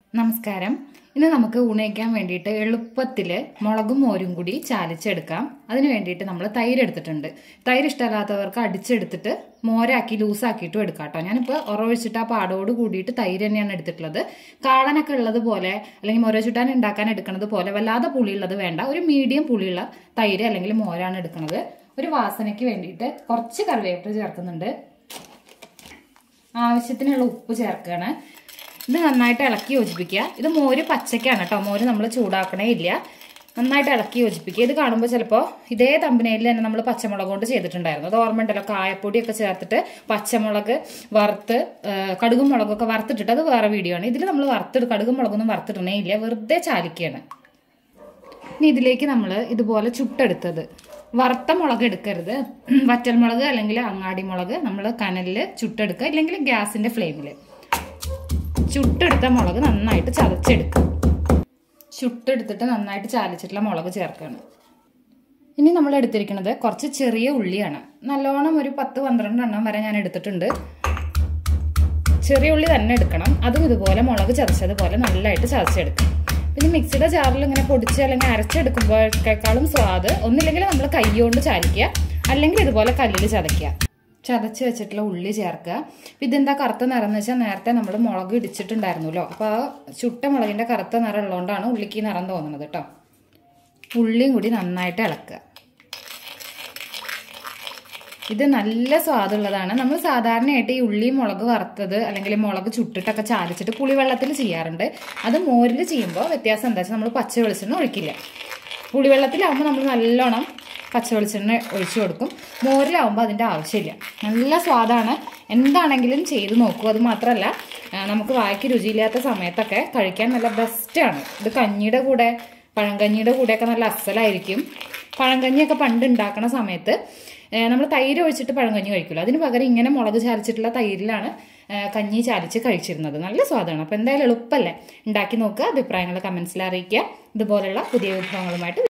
നമസ്കാരം ഇന്ന് നമുക്ക് ഊണയ്ക്കാൻ വേണ്ടിയിട്ട് എളുപ്പത്തിൽ മുളകും മോരും കൂടി ചാലിച്ചെടുക്കാം അതിന് വേണ്ടിയിട്ട് നമ്മൾ തൈര് എടുത്തിട്ടുണ്ട് തൈര് ഇഷ്ടമല്ലാത്തവർക്ക് അടിച്ചെടുത്തിട്ട് മോരാക്കി ലൂസാക്കിയിട്ടും എടുക്കാം കേട്ടോ ഞാനിപ്പോൾ ഉറവൊഴിച്ചിട്ട് ആ പാടോട് കൂടിയിട്ട് തൈര് തന്നെയാണ് എടുത്തിട്ടുള്ളത് കാളനൊക്കെ ഉള്ളത് പോലെ അല്ലെങ്കിൽ മോര ചുട്ടാൻ ഉണ്ടാക്കാൻ എടുക്കുന്നത് പോലെ വല്ലാതെ പുളിയുള്ളത് വേണ്ട ഒരു മീഡിയം പുളിയുള്ള തൈര് അല്ലെങ്കിൽ മോരാണ് എടുക്കുന്നത് ഒരു വാസനയ്ക്ക് വേണ്ടിയിട്ട് കുറച്ച് കറിവേപ്പില ചേർക്കുന്നുണ്ട് ആവശ്യത്തിനുള്ള ഉപ്പ് ചേർക്കുകയാണ് ഇത് നന്നായിട്ട് ഇളക്കി യോജിപ്പിക്കുക ഇത് മോര് പച്ചക്കാണ് കേട്ടോ മോര് നമ്മൾ ചൂടാക്കണേ ഇല്ല നന്നായിട്ട് ഇളക്കി യോജിപ്പിക്കുക ഇത് കാണുമ്പോൾ ചിലപ്പോൾ ഇതേ തമ്പനയിൽ തന്നെ നമ്മൾ പച്ചമുളക് കൊണ്ട് ചെയ്തിട്ടുണ്ടായിരുന്നു അത് ഓർമ്മ ഉണ്ടല്ലോ കായപ്പൊടിയൊക്കെ ചേർത്തിട്ട് പച്ചമുളക് വറുത്ത് ആ, കടുകും മുളകൊക്കെ വറുത്തിട്ടിട്ട് അത് വേറെ വീഡിയോ ആണ് ഇതിൽ നമ്മൾ വറുത്തിട്ട് കടുകും മുളകൊന്നും വറുത്തിടണേ ഇല്ല വെറുതെ ചാലിക്കുകയാണ് ഇനി ഇതിലേക്ക് നമ്മൾ ഇതുപോലെ ചുട്ടെടുത്തത് വറുത്ത മുളക് എടുക്കരുത് വറ്റൽമുളക് അല്ലെങ്കിൽ അങ്ങാടി മുളക് നമ്മൾ കനലിൽ ചുട്ടെടുക്കുക ഇല്ലെങ്കിൽ ഗ്യാസിന്റെ ഫ്ലെയിമിൽ ചുട്ടെടുത്ത മുളക് നന്നായിട്ട് ചതച്ചെടുക്കുക ചുട്ടെടുത്തിട്ട് നന്നായിട്ട് ചാലിച്ചിട്ടുള്ള മുളക് ചേർക്കുകയാണ് ഇനി നമ്മൾ എടുത്തിരിക്കുന്നത് കുറച്ച് ചെറിയ ഉള്ളിയാണ് നല്ലോണം ഒരു പത്ത് പന്ത്രണ്ട് എണ്ണം വരെ ഞാൻ എടുത്തിട്ടുണ്ട് ചെറിയ ഉള്ളി തന്നെ എടുക്കണം അതും ഇതുപോലെ മുളക് ചതച്ചതുപോലെ നല്ലതായിട്ട് ചതച്ചെടുക്കും പിന്നെ മിക്സിയുടെ ജാറിൽ ഇങ്ങനെ പൊടിച്ച് അല്ലെങ്കിൽ അരച്ചെടുക്കുമ്പോഴേക്കാളും സ്വാദ് ഒന്നില്ലെങ്കിൽ നമ്മൾ കൈ കൊണ്ട് ചാലിക്കുക അല്ലെങ്കിൽ ഇതുപോലെ കല്ലിൽ ചതയ്ക്കുക ചതച്ച് വെച്ചിട്ടുള്ള ഉള്ളി ചേർക്കുക അപ്പം ഇതെന്താ കറുത്ത നിറം എന്ന് വെച്ചാൽ നേരത്തെ നമ്മൾ മുളക് ഇടിച്ചിട്ടുണ്ടായിരുന്നല്ലോ അപ്പോൾ ആ ചുട്ട മുളകിൻ്റെ കറുത്ത നിറം ഉള്ളതുകൊണ്ടാണ് ഉള്ളിക്ക് നിറം തോന്നുന്നത് കേട്ടോ ഉള്ളിയും കൂടി നന്നായിട്ട് ഇളക്കുക ഇത് നല്ല സ്വാദുള്ളതാണ് നമ്മൾ സാധാരണയായിട്ട് ഈ ഉള്ളി മുളക് വറുത്തത് അല്ലെങ്കിൽ മുളക് ചുട്ടിട്ടൊക്കെ ചാലിച്ചിട്ട് പുളിവെള്ളത്തിൽ ചെയ്യാറുണ്ട് അത് മോരിൽ ചെയ്യുമ്പോൾ വ്യത്യാസം എന്താ വെച്ചാൽ നമ്മൾ പച്ച വെളിച്ചെണ്ണ ഒഴിക്കില്ല പുളിവെള്ളത്തിലാവുമ്പോൾ നമ്മൾ നല്ലോണം പച്ച വെളിച്ചെണ്ണ ഒഴിച്ചു കൊടുക്കും മോരിലാവുമ്പോൾ അതിൻ്റെ ആവശ്യമില്ല നല്ല സ്വാദാണ് എന്താണെങ്കിലും ചെയ്ത് നോക്കൂ അത് മാത്രമല്ല ആ, നമുക്ക് വായ്ക്ക് രുചിയില്ലാത്ത സമയത്തൊക്കെ കഴിക്കാൻ നല്ല ബെസ്റ്റാണ് ഇത് കഞ്ഞിയുടെ കൂടെ പഴങ്കഞ്ഞിയുടെ കൂടെയൊക്കെ നല്ല അസലായിരിക്കും പഴങ്കഞ്ഞിയൊക്കെ പണ്ട് ഉണ്ടാക്കണ സമയത്ത് നമ്മൾ തൈര് ഒഴിച്ചിട്ട് പഴങ്കഞ്ഞി കഴിക്കില്ല അതിന് പകരം ഇങ്ങനെ മുളക് ചാലിച്ചിട്ടുള്ള തൈരിലാണ് ആ, കഞ്ഞി ചാലിച്ച് കഴിച്ചിരുന്നത് നല്ല സ്വാദാണ് അപ്പോൾ എന്തായാലും എളുപ്പമല്ലേ ഉണ്ടാക്കി നോക്കുക അഭിപ്രായങ്ങൾ കമൻസിൽ അറിയിക്കുക ഇതുപോലുള്ള പുതിയ വിഭവങ്ങളുമായിട്ട്